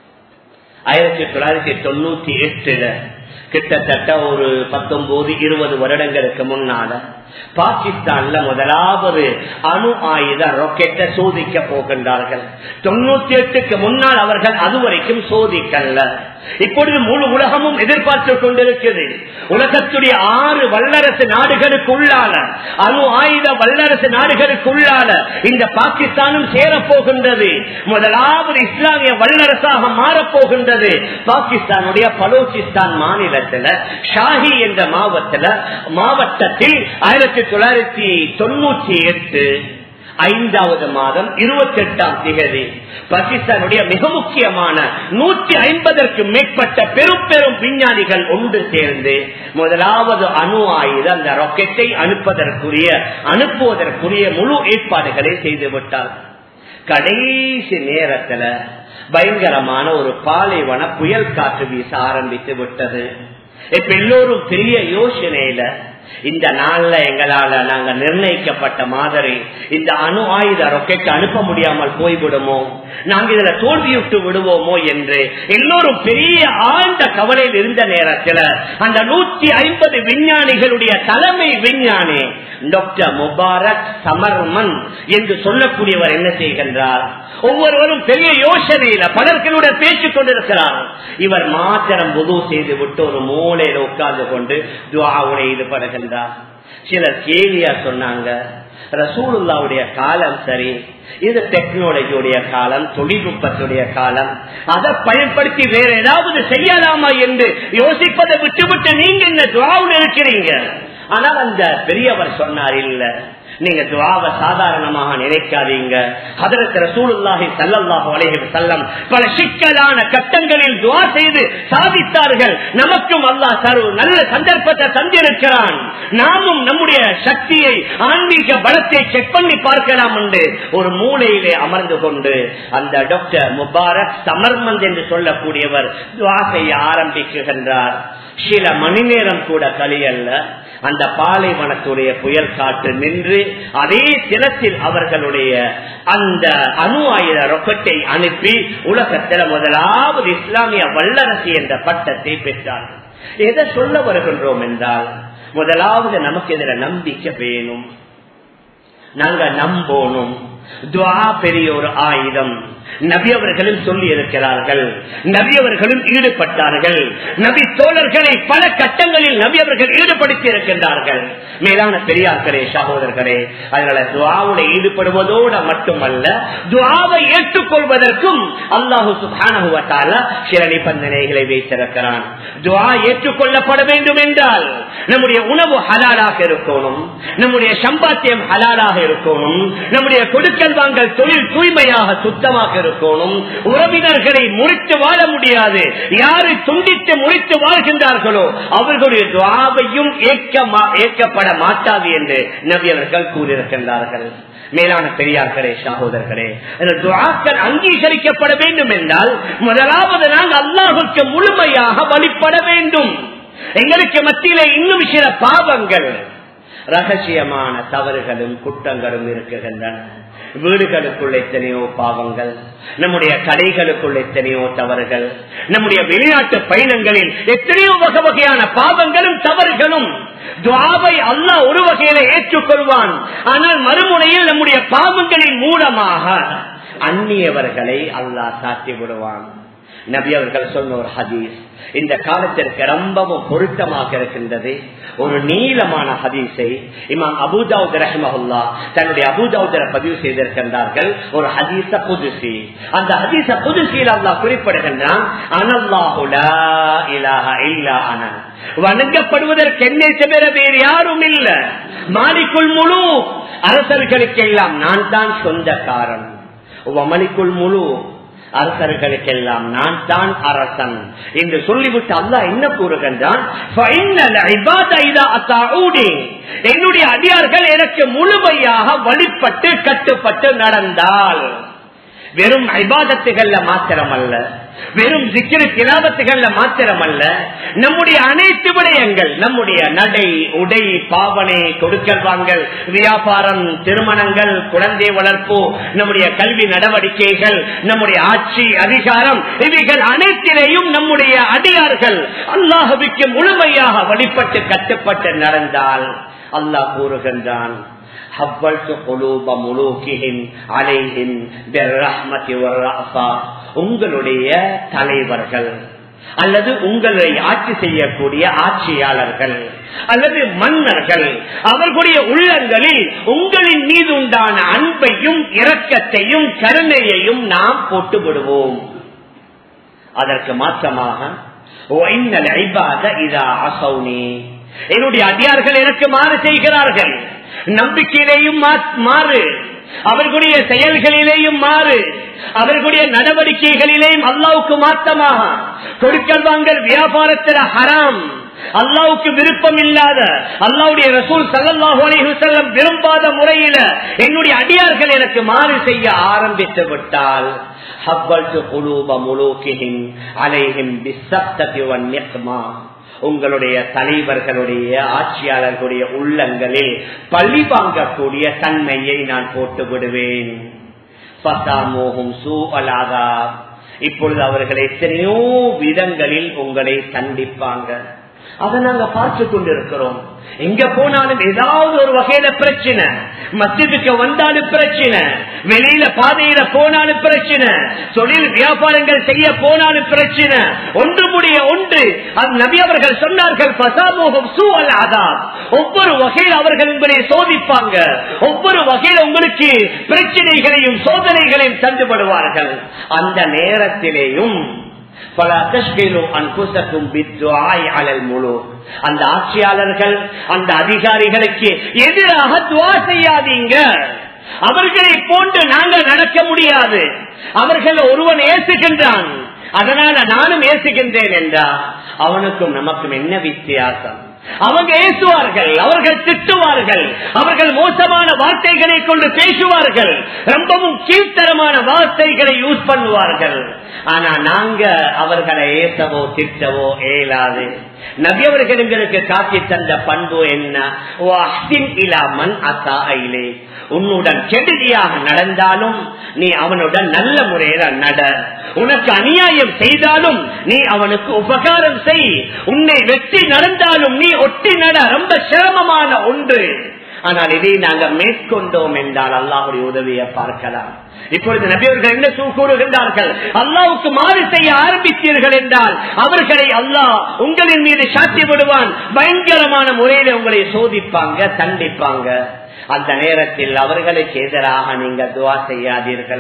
ஆயிரத்தி தொள்ளாயிரத்தி தொண்ணூத்தி எட்டுல கிட்டத்தட்ட ஒரு பத்தொன்பது இருபது வருடங்களுக்கு முன்னால பாகிஸ்தான்ல முதலாவது அணு ஆயுத ராக்கெட்டை சோதிக்க போகின்றார்கள் தொண்ணூத்தி எட்டுக்கு முன்னால் அவர்கள் அதுவரைக்கும் சோதிக்கல்ல இப்பொழுது முழு உலகமும் எதிர்பார்த்து கொண்டிருக்கிறது உலகத்துடைய ஆறு வல்லரசு நாடுகளுக்குள்ளால அணு ஆயுத வல்லரசு நாடுகளுக்குள்ளால இந்த பாகிஸ்தானும் சேரப்போகின்றது முதலாவது இஸ்லாமிய வல்லரசாக மாறப்போகின்றது பாகிஸ்தானுடைய பலோச்சிஸ்தான் மாநிலத்தில் ஷாஹி என்ற மாவட்டத்தில் மாவட்டத்தில் ஆயிரத்தி தொள்ளாயிரத்தி தொண்ணூற்றி எட்டு ஐந்தாவது மாதம் இருபத்தி எட்டாம் திகதி பாகிஸ்தானுடைய மிக முக்கியமான நூற்றி ஐம்பதற்கு மேற்பட்ட பெரும் பெரும் விஞ்ஞானிகள் ஒன்று சேர்ந்து முதலாவது அணு ஆயுத அந்த ராக்கெட்டை அனுப்பதற்குரிய அனுப்புவதற்குரிய முழு ஏற்பாடுகளை செய்து விட்டார் கடைசி நேரத்துல பயங்கரமான ஒரு பாலைவன புயல் காற்று வீச ஆரம்பித்து விட்டது இப்ப எல்லோரும் பெரிய யோசனையில இந்த நாள்ல எங்களால நாங்க நிர்ணயிக்கப்பட்ட மாதிரி இந்த அணு ஆயுத ரொக்கெட் அனுப்ப முடியாமல் போய்விடுமோ நாங்க இதுல தோல்வியுட்டு விடுவோமோ என்று எல்லோரும் பெரிய ஆழ்ந்த கவலையில் இருந்த நேரத்தில் அந்த நூற்றி ஐம்பது விஞ்ஞானிகளுடைய தலைமை விஞ்ஞானி டாக்டர் முபாரக் சமர்மன் என்று சொல்லக்கூடியவர் என்ன செய்கின்றார் ஒவ்வொருவரும் பெரிய யோசனையில பலர்களுடன் பேசிக் கொண்டிருக்கிறார் இவர் மாத்திரம் உதவு செய்து விட்டு ஒரு மூலையில உட்கார்ந்து கொண்டு துவாவுடைய ஈடுபடுகின்றார் சிலர் கேலியா சொன்னாங்க ரசூலுல்லாவுடைய காலம் சரி இது டெக்னாலஜியுடைய காலம் தொழில்நுட்பத்துடைய காலம் அதை பயன்படுத்தி வேற ஏதாவது செய்யலாமா என்று யோசிப்பதை விட்டு விட்டு நீங்க இந்த துவாவில் இருக்கிறீங்க ஆனால் அந்த பெரியவர் சொன்னார் இல்ல நீங்க துவாவை சாதாரணமாக நினைக்காதீங்க அதற்கு ரசூலுல்லாஹி சல்லல்லாஹு அலைஹி வஸல்லம் பல சிக்கலான கட்டங்களில் துவா செய்து சாதித்தார்கள் நமக்கும் அல்லாஹ் தரு நல்ல சந்தர்ப்பத்தை தந்திருக்கிறான் நாமும் நம்முடைய சக்தியை ஆன்மீக பலத்தை செக் பண்ணி பார்க்கலாம் என்று ஒரு மூலையிலே அமர்ந்து கொண்டு அந்த டாக்டர் முபாரக் சமர்மந்த் என்று சொல்லக்கூடியவர் துவா செய்ய ஆரம்பிக்குகின்றார் சில மணி நேரம் கூட கலியல்ல அந்த பாலைவனத்துடைய புயல் காற்று நின்று அதே தினத்தில் அவர்களுடைய அந்த அணு ஆயுத ரொக்கத்தை அனுப்பி உலகத்தில் முதலாவது இஸ்லாமிய வல்லரசு என்ற பட்டத்தை பெற்றார்கள் எதை சொல்ல வருகின்றோம் என்றால் முதலாவது நமக்கு இதுல நம்பிக்கை வேணும் நாங்க நம்போனும் துவா பெரிய ஒரு ஆயுதம் நபி அவர்களும் சொல்லி இருக்கிறார்கள் நபி அவர்களும் ஈடுபட்டார்கள் நபி தோழர்களை பல கட்டங்களில் நபி அவர்கள் ஈடுபடுத்தி இருக்கின்றார்கள் மேலான பெரியார்களே சகோதரர்களே அதனால துவாவுல ஈடுபடுவதோடு மட்டுமல்ல துவாவை ஏற்றுக்கொள்வதற்கும் அல்லாஹு சுபானுவத்தால சில நிபந்தனைகளை வைத்திருக்கிறான் துவா ஏற்றுக்கொள்ளப்பட வேண்டும் என்றால் நம்முடைய உணவு ஹலாலாக இருக்கணும் நம்முடைய சம்பாத்தியம் ஹலாலாக இருக்கணும் நம்முடைய கொடுக்கல் வாங்கல் தொழில் தூய்மையாக சுத்தமாக இருக்கணும் உறவினர்களை முறித்து வாழ முடியாது யாரு துண்டித்து முறித்து வாழ்கின்றார்களோ அவர்களுடைய துவாவையும் ஏற்கப்பட மாட்டாது என்று நபியவர்கள் கூறியிருக்கின்றார்கள் மேலான பெரியார்களே சகோதரர்களே துவாக்கள் அங்கீகரிக்கப்பட வேண்டும் என்றால் முதலாவது நாங்கள் அல்லாஹுக்கு முழுமையாக வழிபட வேண்டும் எங்களுக்கு மத்தியில இன்னும் சில பாவங்கள் ரகசியமான தவறுகளும் குற்றங்களும் இருக்குகின்றன வீடுகளுக்குள் எத்தனையோ பாவங்கள் நம்முடைய கடைகளுக்குள் எத்தனையோ தவறுகள் நம்முடைய வெளிநாட்டு பயணங்களில் எத்தனையோ வகை வகையான பாவங்களும் தவறுகளும் துவாவை அல்லாஹ் ஒரு வகையில ஏற்றுக்கொள்வான் ஆனால் மறுமுனையில் நம்முடைய பாவங்களின் மூலமாக அந்நியவர்களை அல்லாஹ் சாத்தி விடுவான் நபி அவர்கள் சொன்ன ஒரு ஹதீஸ் இந்த காலத்திற்கு ரொம்பவும் பொருத்தமாக இருக்கின்றது ஒரு நீளமான ஹதீஸை இமாம் அபுதாவுத் ரஹமஹுல்லா தன்னுடைய அபுதாவுதர பதிவு செய்திருக்கின்றார்கள் ஒரு ஹதீச புதுசி அந்த ஹதீச புதுசியில் அல்லாஹ் குறிப்பிடுகின்றான் அனல்லாஹுலா இலாஹ இல்லா அன வணங்கப்படுவதற்கு என்னை தவிர வேறு யாரும் இல்ல மாலிக்குள் முழு அரசர்களுக்கெல்லாம் நான் தான் சொந்தக்காரன் வமலிக்குள் முழு அரசர்களுக்கெல்லாம் நான் தான் அரசன் என்று சொல்லிவிட்டு அல்லா என்ன கூறுகின்றான் என்னுடைய அடியார்கள் எனக்கு முழுமையாக வழிபட்டு கட்டுப்பட்டு நடந்தால் வெறும் ஐபாதத்துகள்ல மாத்திரமல்ல வெறும் சிக்கிரு கிலாபத்துகள்ல மாத்திரமல்ல நம்முடைய அனைத்து விடயங்கள் நம்முடைய நடை உடை பாவனை கொடுக்கல் வாங்கல் வியாபாரம் திருமணங்கள் குழந்தை வளர்ப்பு நம்முடைய கல்வி நடவடிக்கைகள் நம்முடைய ஆட்சி அதிகாரம் இவைகள் அனைத்திலேயும் நம்முடைய அடியார்கள் அல்லாஹுவிற்கு முழுமையாக வழிபட்டு கட்டுப்பட்டு நடந்தால் அல்லாஹ் கூறுகின்றான் உங்களுடைய தலைவர்கள் அல்லது உங்களை ஆட்சி செய்யக்கூடிய ஆட்சியாளர்கள் அல்லது மன்னர்கள் அவர்களுடைய உள்ளங்களில் உங்களின் மீது உண்டான அன்பையும் இரக்கத்தையும் கருணையையும் நாம் போட்டு விடுவோம் அதற்கு மாற்றமாக என்னுடைய அடியார்கள் எனக்கு மாறு செய்கிறார்கள் நம்பிக்கையிலேயும் மாறு அவர்களுடைய செயல்களிலேயும் மாறு அவர்களுடைய நடவடிக்கைகளிலேயும் அல்லாவுக்கு மாற்றமாக கொடுக்கல் வாங்கல் வியாபாரத்தில் ஹராம் அல்லாவுக்கு விருப்பம் இல்லாத அல்லாவுடைய ரசூல் சல்லாஹு செல்லம் விரும்பாத முறையில என்னுடைய அடியார்கள் எனக்கு மாறு செய்ய ஆரம்பித்து விட்டால் உங்களுடைய தலைவர்களுடைய ஆட்சியாளர்களுடைய உள்ளங்களில் பழி வாங்கக்கூடிய தன்மையை நான் போட்டு விடுவேன் இப்பொழுது அவர்கள் எத்தனையோ விதங்களில் உங்களை சந்திப்பாங்க அதை நாங்க பார்த்து கொண்டிருக்கிறோம் எங்க போனாலும் ஏதாவது ஒரு வகையில பிரச்சனை மத்தியத்துக்கு வந்தாலும் பிரச்சனை வெளியில பாதையில போனாலும் பிரச்சனை தொழில் வியாபாரங்கள் செய்ய போனாலும் பிரச்சனை ஒன்று முடிய ஒன்று அது நபி அவர்கள் சொன்னார்கள் பசாமோகம் சூ அல்லாதா ஒவ்வொரு வகையில் அவர்கள் உங்களை சோதிப்பாங்க ஒவ்வொரு வகையில் உங்களுக்கு பிரச்சனைகளையும் சோதனைகளையும் தந்துபடுவார்கள் அந்த நேரத்திலேயும் பல அத்தஷ்கிலும் அன்புசக்கும் முழு அந்த ஆட்சியாளர்கள் அந்த அதிகாரிகளுக்கு எதிராக துவா செய்யாதீங்க அவர்களை போன்று நாங்கள் நடக்க முடியாது அவர்கள் ஒருவன் ஏசுகின்றான் அதனால நானும் ஏசுகின்றேன் என்றா அவனுக்கும் நமக்கும் என்ன வித்தியாசம் அவங்க ஏசுவார்கள் அவர்கள் திட்டுவார்கள் அவர்கள் மோசமான வார்த்தைகளை கொண்டு பேசுவார்கள் ரொம்பவும் கீழ்த்தரமான வார்த்தைகளை யூஸ் பண்ணுவார்கள் ஆனா நாங்க அவர்களை ஏசவோ திட்டவோ ஏலாது நபி அவர்கள் எங்களுக்கு காட்டி தந்த பண்பு என்ன இலாமன் அசா ஐலே உன்னுடன் கெடுதியாக நடந்தாலும் நீ அவனுடன் நல்ல முறையில நட உனக்கு அநியாயம் செய்தாலும் நீ அவனுக்கு உபகாரம் செய் உன்னை வெற்றி நடந்தாலும் நீ ஒட்டி நட ரொம்ப சிரமமான ஒன்று ஆனால் இதை நாங்கள் மேற்கொண்டோம் என்றால் அல்லாஹுடைய உதவியை பார்க்கலாம் இப்பொழுது நபியவர்கள் என்ன கூறுகின்றார்கள் அல்லாவுக்கு மாறு செய்ய ஆரம்பித்தீர்கள் என்றால் அவர்களை அல்லாஹ் உங்களின் மீது சாத்தி விடுவான் பயங்கரமான முறையில உங்களை சோதிப்பாங்க தண்டிப்பாங்க அந்த நேரத்தில் அவர்களுக்கு எதிராக நீங்க துவா செய்யாதீர்கள்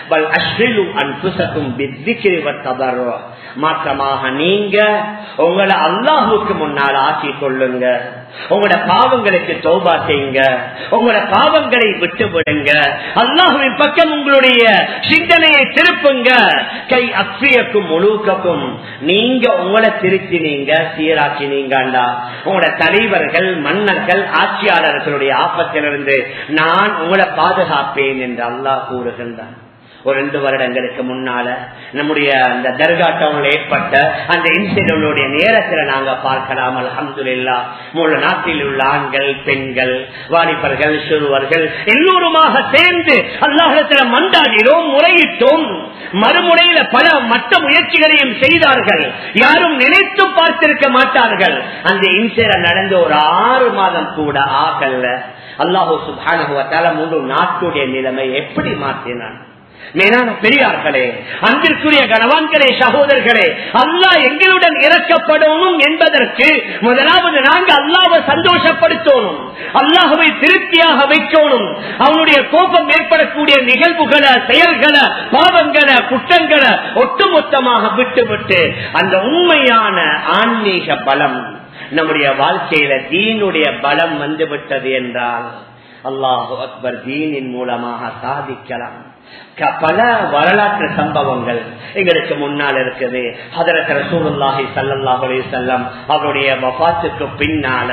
மாற்றமாக நீங்க உங்களை அல்லாஹுக்கு முன்னால் ஆக்கி கொள்ளுங்க உங்களோட பாவங்களுக்கு தோபா செய்யுங்க உங்களோட பாவங்களை விட்டு விடுங்க அல்லாஹுவின் பக்கம் உங்களுடைய சிந்தனையை திருப்புங்க கை அக்ஷயக்கும் முழுக்கக்கும் நீங்க உங்களை திருத்தினீங்க சீராக்கினீங்கண்டா உங்களோட தலைவர்கள் மன்னர்கள் ஆட்சியாளர்களுடைய ஆபத்திலிருந்து நான் உங்களை பாதுகாப்பேன் என்று அல்லாஹ் கூறுகின்றான் ஒரு ரெண்டு வருடங்களுக்கு முன்னால நம்முடைய அந்த தர்கா டவுன்ல ஏற்பட்ட அந்த இன்சிடென்டுடைய நேரத்துல நாங்க பார்க்கலாம் அலமதுல்லா முழு நாட்டில் உள்ள ஆண்கள் பெண்கள் வாலிபர்கள் சிறுவர்கள் எல்லோருமாக சேர்ந்து அல்லாஹத்துல மண்டாடினோம் முறையிட்டோம் மறுமுறையில பல மற்ற முயற்சிகளையும் செய்தார்கள் யாரும் நினைத்து பார்த்திருக்க மாட்டார்கள் அந்த இன்சிடென்ட் நடந்த ஒரு ஆறு மாதம் கூட ஆகல அல்லாஹூ சுபானுவத்தால முழு நாட்டுடைய நிலைமை எப்படி மாற்றினான் மேலான பெரியார்களே அன்பிற்குரிய கணவான்களே சகோதரர்களே அல்லாஹ் எங்களுடன் இறக்கப்படணும் என்பதற்கு முதலாவது நாங்க அல்லாவை சந்தோஷப்படுத்தணும் அல்லாஹவை திருப்தியாக வைக்கணும் அவனுடைய கோபம் ஏற்படக்கூடிய நிகழ்வுகளை செயல்களை பாவங்களை குற்றங்களை ஒட்டுமொத்தமாக விட்டுவிட்டு அந்த உண்மையான ஆன்மீக பலம் நம்முடைய வாழ்க்கையில தீனுடைய பலம் வந்து விட்டது என்றால் அல்லாஹு அக்பர் தீனின் மூலமாக சாதிக்கலாம் பல வரலாற்று சம்பவங்கள் எங்களுக்கு முன்னால் இருக்குது ஹதரத் ரசூலுல்லாஹி ஸல்லல்லாஹு அலைஹி வஸல்லம் அவருடைய வஃபாத்துக்கு பின்னால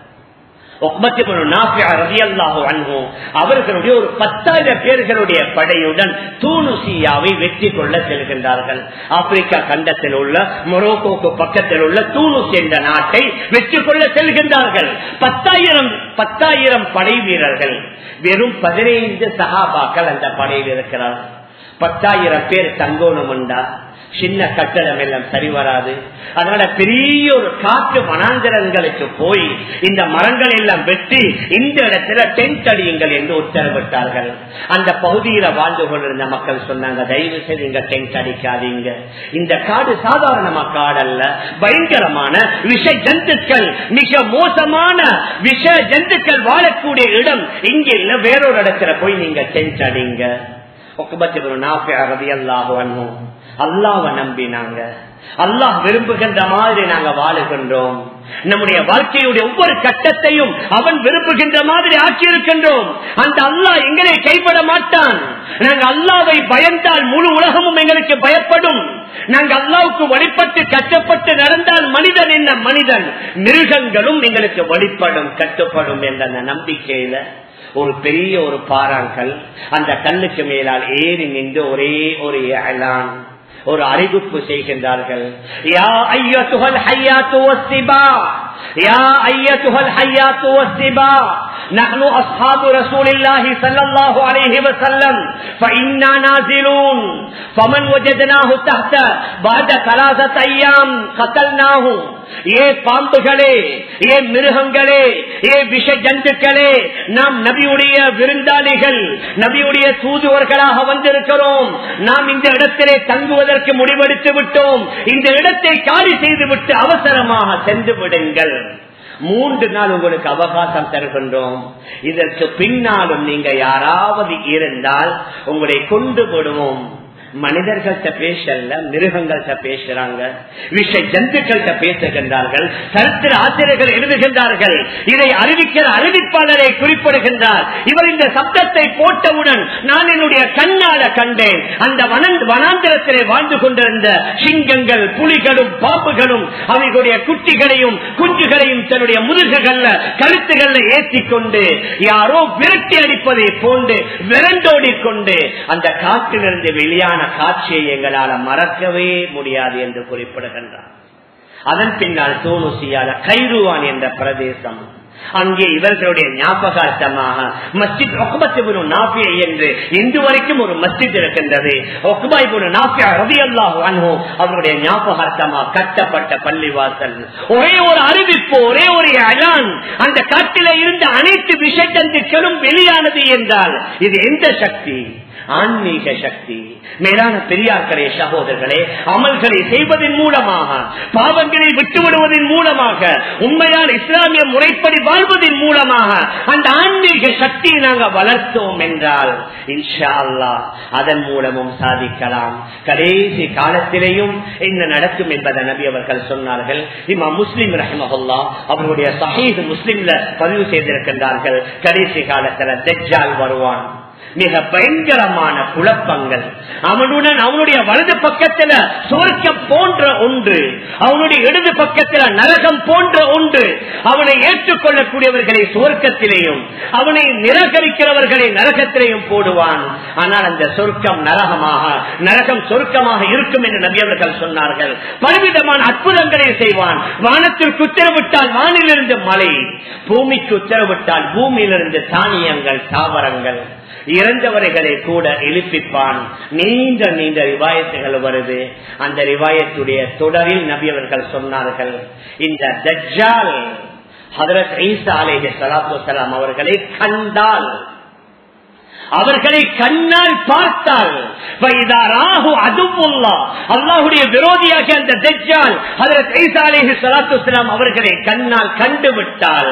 அவர்களுடைய ஒரு பத்தாயிரம் பேர்களுடைய படையுடன் தூணுசியாவை வெற்றி கொள்ள செல்கின்றார்கள் ஆப்பிரிக்கா கண்டத்தில் உள்ள மொரோக்கோக்கு பக்கத்தில் உள்ள தூணுஸ் என்ற நாட்டை வெற்றி கொள்ள செல்கின்றார்கள் பத்தாயிரம் பத்தாயிரம் படை வீரர்கள் வெறும் பதினைந்து சகாபாக்கள் அந்த படையில் இருக்கிறார்கள் பத்தாயிரம் பேர் தங்கோணம் உண்டா சின்ன கட்டடம் எல்லாம் சரி வராது அதனால பெரிய ஒரு காற்று வனாந்திரங்களுக்கு போய் இந்த மரங்கள் எல்லாம் வெட்டி இந்த இடத்துல டென்ட் அடியுங்கள் என்று உத்தரவிட்டார்கள் அந்த பகுதியில வாழ்ந்து கொண்டிருந்த மக்கள் சொன்னாங்க தயவு செய்து இங்க டென்ட் அடிக்காதீங்க இந்த காடு சாதாரணமா காடு அல்ல பயங்கரமான விஷ ஜந்துக்கள் மிக மோசமான விஷ ஜந்துக்கள் வாழக்கூடிய இடம் இங்க இல்ல வேறொரு இடத்துல போய் நீங்க டென்ட் அடிங்க அல்லாவ நம்பினாங்க அல்லாஹ் விரும்புகின்ற மாதிரி நாங்க வாழுகின்றோம் நம்முடைய வாழ்க்கையுடைய ஒவ்வொரு கட்டத்தையும் அவன் விரும்புகின்ற மாதிரி ஆக்கியிருக்கின்றோம் அந்த அல்லாஹ் எங்களை கைப்பட மாட்டான் நாங்க அல்லாவை பயந்தால் முழு உலகமும் எங்களுக்கு பயப்படும் நாங்க அல்லாவுக்கு வழிபட்டு கட்டப்பட்டு நடந்தால் மனிதன் என்ன மனிதன் மிருகங்களும் எங்களுக்கு வழிபடும் கட்டுப்படும் என்ற அந்த நம்பிக்கையில ஒரு பெரிய ஒரு பாறாங்கல் அந்த கல்லுக்கு மேலால் ஏறி நின்று ஒரே ஒரு ஏலான் ஒரு அறிவிப்பு செய்கின்றார்கள் யா ஐயத்துகள் ஹையாத்து வஸ்திபா யா ஐயத்துகள் ஹையாத்து வஸ்திபா نحن أصحاب رسول الله صلى الله عليه وسلم فإنا نازلون فمن وجدناه تحت بعد ثلاثة أيام قتلناه ஏ பாம்புகளே ஏ மிருகங்களே ஏ விஷ ஜந்துக்களே நாம் நபியுடைய விருந்தாளிகள் நபியுடைய தூதுவர்களாக வந்திருக்கிறோம் நாம் இந்த இடத்திலே தங்குவதற்கு முடிவெடுத்து விட்டோம் இந்த இடத்தை காலி செய்து விட்டு அவசரமாக சென்று விடுங்கள் மூன்று நாள் உங்களுக்கு அவகாசம் தருகின்றோம் இதற்கு பின்னாலும் நீங்க யாராவது இருந்தால் உங்களை கொண்டு விடுவோம் மனிதர்கள்ட்ட பேசல மிருகங்கள்ட்ட பேசுறாங்க விஷ ஜந்துக்கள்கிட்ட பேசுகின்றார்கள் சரித்திர ஆசிரியர்கள் எழுதுகின்றார்கள் இதை அறிவிக்கிற அறிவிப்பாளரை குறிப்பிடுகின்றார் இவர் இந்த சப்தத்தை போட்டவுடன் நான் என்னுடைய கண்ணால கண்டேன் அந்த வனாந்திரத்திலே வாழ்ந்து கொண்டிருந்த சிங்கங்கள் புலிகளும் பாம்புகளும் அவைகளுடைய குட்டிகளையும் குஞ்சுகளையும் தன்னுடைய முதுகுகள்ல கழுத்துகள்ல ஏற்றி கொண்டு யாரோ விரட்டி அடிப்பதை போன்று விரண்டோடி கொண்டு அந்த காற்றிலிருந்து வெளியான காட்சியை எங்களால மறக்கவே முடியாது என்று குறிப்பிடுகின்றார் அதன் பின்னால் தோணுசியால கைருவான் என்ற பிரதேசம் அங்கே இவர்களுடைய ஞாபகார்த்தமாக மஸ்ஜித் ஒக்குபத்திபுரு நாபியை என்று இன்று வரைக்கும் ஒரு மஸ்ஜித் இருக்கின்றது ஒக்குபாய்புரு நாபியா ரவி அல்லாஹ் அவருடைய ஞாபகார்த்தமாக கட்டப்பட்ட பள்ளிவாசல் ஒரே ஒரு அறிவிப்பு ஒரே ஒரு அலான் அந்த காட்டில இருந்த அனைத்து விஷயத்தந்துக்களும் வெளியானது என்றால் இது எந்த சக்தி ஆன்மீக சக்தி மேலான பெரியார்களே சகோதரர்களே அமல்களை செய்வதன் மூலமாக பாவங்களை விட்டுவிடுவதன் மூலமாக உண்மையான இஸ்லாமிய முறைப்படி வாழ்வதன் மூலமாக அந்த ஆன்மீக சக்தியை நாங்கள் வளர்த்தோம் என்றால் இன்ஷா அல்லா அதன் மூலமும் சாதிக்கலாம் கடைசி காலத்திலேயும் என்ன நடக்கும் என்பதை நபி அவர்கள் சொன்னார்கள் இம்மா முஸ்லிம் ரஹமஹல்லா அவருடைய சஹீத் முஸ்லிம்ல பதிவு செய்திருக்கின்றார்கள் கடைசி காலத்துல தெஜால் வருவான் மிக பயங்கரமான குழப்பங்கள் அவனுடன் அவனுடைய வலது பக்கத்துல சுவர்க்கம் போன்ற ஒன்று அவனுடைய இடது பக்கத்துல நரகம் போன்ற ஒன்று அவனை ஏற்றுக்கொள்ளக்கூடியவர்களை சுவர்க்கத்திலேயும் அவனை நிராகரிக்கிறவர்களை நரகத்திலேயும் போடுவான் ஆனால் அந்த சொர்க்கம் நரகமாக நரகம் சொர்க்கமாக இருக்கும் என்று நபி அவர்கள் சொன்னார்கள் பலவிதமான அற்புதங்களை செய்வான் வானத்திற்கு உத்தரவிட்டால் வானிலிருந்து மழை பூமிக்கு உத்தரவிட்டால் பூமியிலிருந்து தானியங்கள் தாவரங்கள் இறந்தவர்களை கூட எழுப்பிப்பான் நீண்ட நீண்ட ரிவாயத்துகள் வருது அந்த ரிவாயத்துடைய தொடரில் நபி அவர்கள் சொன்னார்கள் இந்த தஜ்ஜால் ஹதரத் ஈசா அலேஹி சலாத்து வலாம் அவர்களை கண்டால் அவர்களை கண்ணால் பார்த்தால் அல்லாஹுடைய விரோதியாக அந்த தெஜால் அவர்களை கண்ணால் கண்டுவிட்டால்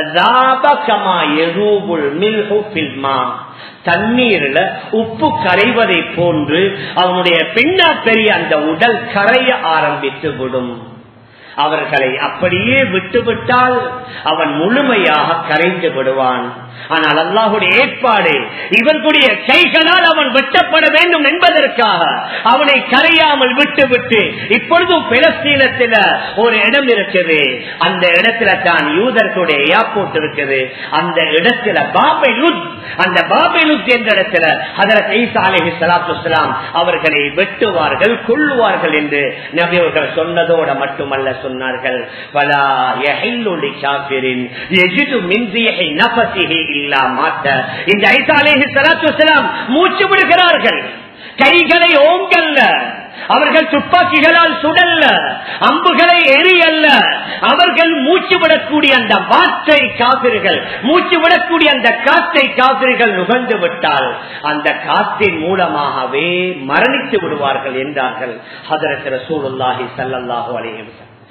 தண்ணீர்ல உப்பு கரைவதை போன்று அவனுடைய பெண்ணா பெரிய அந்த உடல் கரைய ஆரம்பித்து விடும் அவர்களை அப்படியே விட்டுவிட்டால் அவன் முழுமையாக கரைந்து விடுவான் ஆனால் அல்லாஹுடைய ஏற்பாடு இவர்களுடைய கைகளால் அவன் வெட்டப்பட வேண்டும் என்பதற்காக அவனை கரையாமல் விட்டு விட்டு இப்பொழுதும் பெலஸ்தீனத்தில் ஒரு இடம் இருக்குது அந்த இடத்துல தான் யூதர்களுடைய ஏர்போர்ட் இருக்குது அந்த இடத்துல பாபை லுத் அந்த பாபை லுத் என்ற இடத்துல அதில் கைசா அலஹி சலாத்து அவர்களை வெட்டுவார்கள் கொள்ளுவார்கள் என்று நபி அவர்கள் சொன்னதோட மட்டுமல்ல சொன்னார்கள் பலா எஹில்லொலி காபிரின் எஜிது மின்சியை நபசிஹி இல்லா மாட்ட இந்த ஐசா அலேஹி சலாத்து வலாம் மூச்சு விடுகிறார்கள் கைகளை ஓங்கல்ல அவர்கள் துப்பாக்கிகளால் சுடல்ல அம்புகளை எரியல்ல அவர்கள் மூச்சு விடக்கூடிய அந்த வாற்றை காப்பிர்கள் மூச்சு விடக்கூடிய அந்த காற்றை காப்பிர்கள் நுகர்ந்து விட்டால் அந்த காற்றின் மூலமாகவே மரணித்து விடுவார்கள் என்றார்கள் ஹதரத் ரசூலுல்லாஹி சல்லல்லாஹு அலைஹி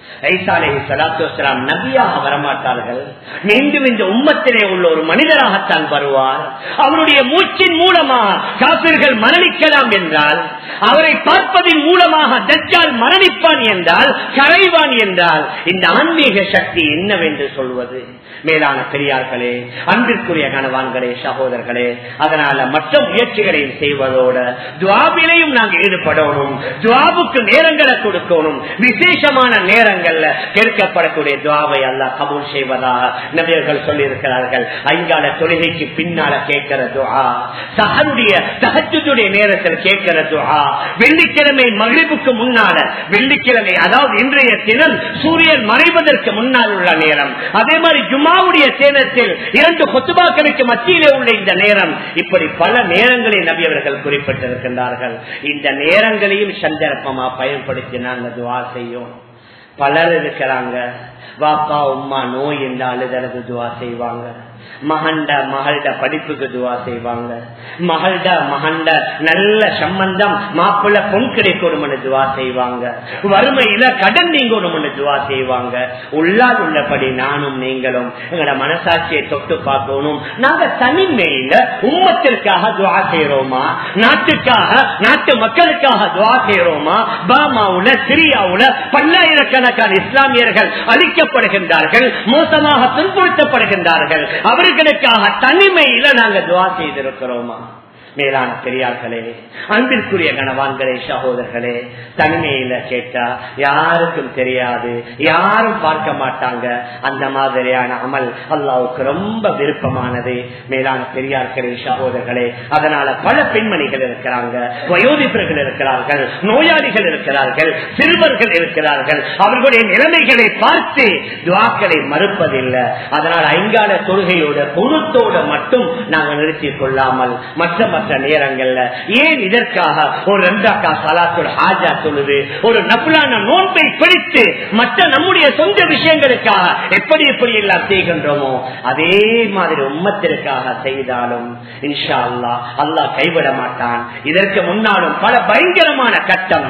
நபியாக வரமாட்டார்கள் மீண்டும் இந்த உம்மத்திலே உள்ள ஒரு மனிதராகத்தான் வருவார் அவருடைய மூச்சின் மூலமாக காப்பிர்கள் மரணிக்கலாம் என்றால் அவரை பார்ப்பதன் மூலமாக தஜ்ஜால் மரணிப்பான் என்றால் கரைவான் என்றால் இந்த ஆன்மீக சக்தி என்னவென்று சொல்வது மேலான பெரியார்களே அன்பிற்குரிய கணவான்களே சகோதரர்களே அதனால மற்ற முயற்சிகளையும் செய்வதோடு துவாபிலையும் நாங்கள் ஈடுபடணும் துவாபுக்கு நேரங்களை கொடுக்கணும் விசேஷமான நேரங்கள்ல கேட்கப்படக்கூடிய துவாவை அல்ல கபூல் செய்வதாக நபியர்கள் சொல்லி இருக்கிறார்கள் ஐங்கால தொழுகைக்கு பின்னால கேட்கிற துவா சகருடைய தகத்துடைய நேரத்தில் கேட்கிற துவா வெள்ளிக்கிழமை மகிழ்வுக்கு முன்னால வெள்ளிக்கிழமை அதாவது இன்றைய தினம் சூரியன் மறைவதற்கு முன்னால் உள்ள நேரம் அதே மாதிரி ஜுமாவுடைய சேனத்தில் இரண்டு கொத்துபாக்களுக்கு மத்தியிலே உள்ள இந்த நேரம் இப்படி பல நேரங்களில் நபி அவர்கள் குறிப்பிட்டிருக்கின்றார்கள் இந்த நேரங்களையும் சந்தர்ப்பமா பயன்படுத்தி நாங்கள் துவா செய்யும் பலர் இருக்கிறாங்க வாப்பா உமா நோய் என்று அழுதழுது துவா செய்வாங்க மகண்ட மகள்ட படிப்புக்கு துவா செய்வாங்க மகள்ட மகண்ட நல்ல சம்பந்தம் மாப்பிள்ள பொன் கிடைக்கணும்னு துவா செய்வாங்க வறுமையில கடன் நீங்கணும்னு துவா செய்வாங்க உள்ளால் உள்ளபடி நானும் நீங்களும் எங்களோட மனசாட்சியை தொட்டு பார்க்கணும் நாங்க தனிமையில உம்மத்திற்காக துவா செய்யறோமா நாட்டுக்காக நாட்டு மக்களுக்காக துவா செய்யறோமா பாமாவுல சிரியாவுல பல்லாயிரக்கணக்கான இஸ்லாமியர்கள் அழிக்கப்படுகின்றார்கள் மோசமாக துன்புறுத்தப்படுகின்றார்கள் அவர்களுக்காக தனிமையில நாங்க துவா செய்திருக்கிறோமா மேலான பெரியார்களே அன்பிற்குரிய கணவான்களே சகோதரர்களே தனிமையில கேட்டா யாருக்கும் தெரியாது யாரும் பார்க்க மாட்டாங்க அந்த மாதிரியான அமல் அல்லாவுக்கு ரொம்ப விருப்பமானது மேலான பெரியார்களே சகோதரர்களே அதனால பல பெண்மணிகள் இருக்கிறாங்க வயோதிப்பர்கள் இருக்கிறார்கள் நோயாளிகள் இருக்கிறார்கள் சிறுவர்கள் இருக்கிறார்கள் அவர்களுடைய நிலைமைகளை பார்த்து துவாக்களை மறுப்பதில்லை அதனால் ஐங்கால தொழுகையோட பொருத்தோட மட்டும் நாங்கள் நிறுத்திக் கொள்ளாமல் மற்ற மற்ற நேரங்கள்ல ஏன் இதற்காக ஒரு ரெண்டாக்கா சலாத்தோட ஆஜா சொல்லுது ஒரு நப்புலான நோன்பை பிடித்து மற்ற நம்முடைய சொந்த விஷயங்களுக்காக எப்படி எப்படி எல்லாம் செய்கின்றோமோ அதே மாதிரி உம்மத்திற்காக செய்தாலும் இன்ஷா அல்லா அல்லாஹ் கைவிட மாட்டான் இதற்கு முன்னாலும் பல பயங்கரமான கட்டம்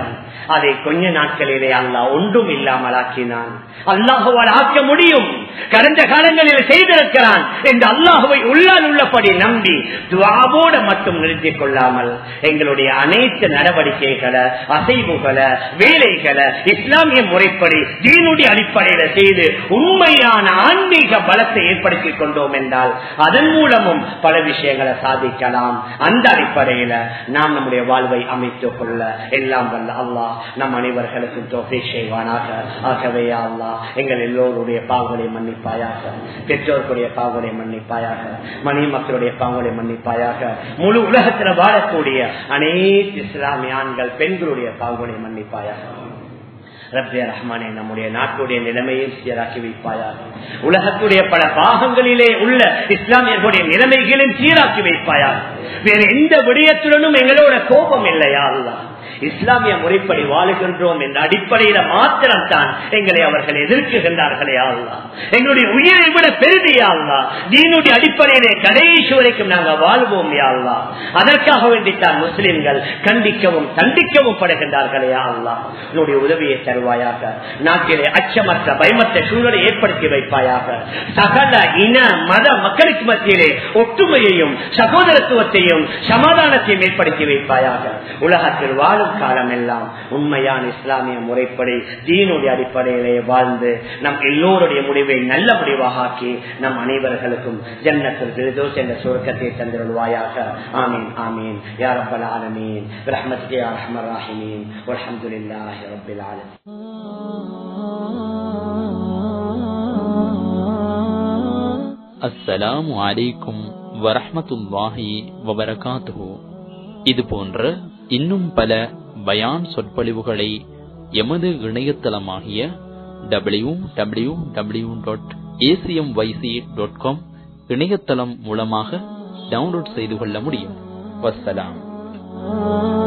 அதை கொஞ்ச நாட்களிலே அல்லாஹ் ஒன்றும் இல்லாமல் ஆக்கினான் அல்லாஹுவால் ஆக்க முடியும் கடந்த காலங்களில் செய்திருக்கிறான் என்று அல்லாஹுவை உள்ளால் உள்ளபடி நம்பி துவாவோட மட்டும் நிறுத்திக் கொள்ளாமல் எங்களுடைய அனைத்து நடவடிக்கைகளை அசைவுகளை வேலைகளை இஸ்லாமிய முறைப்படி தீனுடைய அடிப்படையில செய்து உண்மையான ஆன்மீக பலத்தை ஏற்படுத்திக் கொண்டோம் என்றால் அதன் மூலமும் பல விஷயங்களை சாதிக்கலாம் அந்த அடிப்படையில நாம் நம்முடைய வாழ்வை அமைத்துக் கொள்ள எல்லாம் வல்ல அல்லாஹ் நம் அனைவர்களுக்கும் தொகை செய்வானாக ஆகவே அல்லாஹ் எங்கள் எல்லோருடைய பாவங்களை மன்னிப்பாயாக பெற்றோர்களுடைய பாவங்களை மன்னிப்பாயாக மணி மக்களுடைய பாவங்களை மன்னிப்பாயாக முழு உலகத்தில் வாழக்கூடிய அனைத்து இஸ்லாமிய ஆண்கள் பெண்களுடைய பாவங்களை மன்னிப்பாயாக ரப்ய ரஹ்மானே நம்முடைய நாட்டுடைய நிலைமையை சீராக்கி வைப்பாயாக உலகத்துடைய பல பாகங்களிலே உள்ள இஸ்லாமியர்களுடைய நிலைமைகளையும் சீராக்கி வைப்பாயாக வேறு எந்த விடயத்துடனும் எங்களோட கோபம் இல்லையா அல்லா இஸ்லாமிய முறைப்படி வாழுகின்றோம் என்ற அடிப்படையில மாத்திரம் தான் எங்களை அவர்கள் எதிர்க்குகின்றார்களே அல்லா எங்களுடைய உயிரை விட பெருதியா அல்லா தீனுடைய அடிப்படையிலே கடைசி வரைக்கும் நாங்கள் வாழ்வோம் யாழ்லா அதற்காக வேண்டித்தான் முஸ்லிம்கள் கண்டிக்கவும் தண்டிக்கவும் படுகின்றார்களே அல்லா என்னுடைய உதவியை தருவாயாக நாட்டிலே அச்சமற்ற பயமற்ற சூழலை ஏற்படுத்தி வைப்பாயாக சகல இன மத மக்களுக்கு மத்தியிலே ஒற்றுமையையும் சகோதரத்துவத்தையும் சமாதானத்தையும் ஏற்படுத்தி வைப்பாயாக உலகத்தில் வாழும் காலம் எல்லாம் உண்மையான இஸ்லாமிய முறைப்படி தீனுடைய அடிப்படையிலே வாழ்ந்து நம் எல்லோருடைய முடிவை நல்ல முடிவாக ஆக்கி நம் அனைவர்களுக்கும் ஜன்னத்தில் திருதோஸ் என்ற சுருக்கத்தை தந்திருவாயாக ஆமீன் ஆமீன் யா ரப்பல் ஆலமீன் ரஹ்மத்கே அஹ்மர் ராஹிமீன் வல்ஹம்துலில்லாஹி ரப்பில் ஆலமீன் அஸ்ஸலாமு அலைக்கும் வரஹ்மத்துல்லாஹி வபரகாத்துஹு இது போன்ற இன்னும் பல பயான் சொற்பொழிவுகளை எமது இணையதளமாகிய W W W dot ACM YC dot com இணையதளம் மூலமாக டவுன்லோட் செய்து கொள்ள முடியும் வசலாம்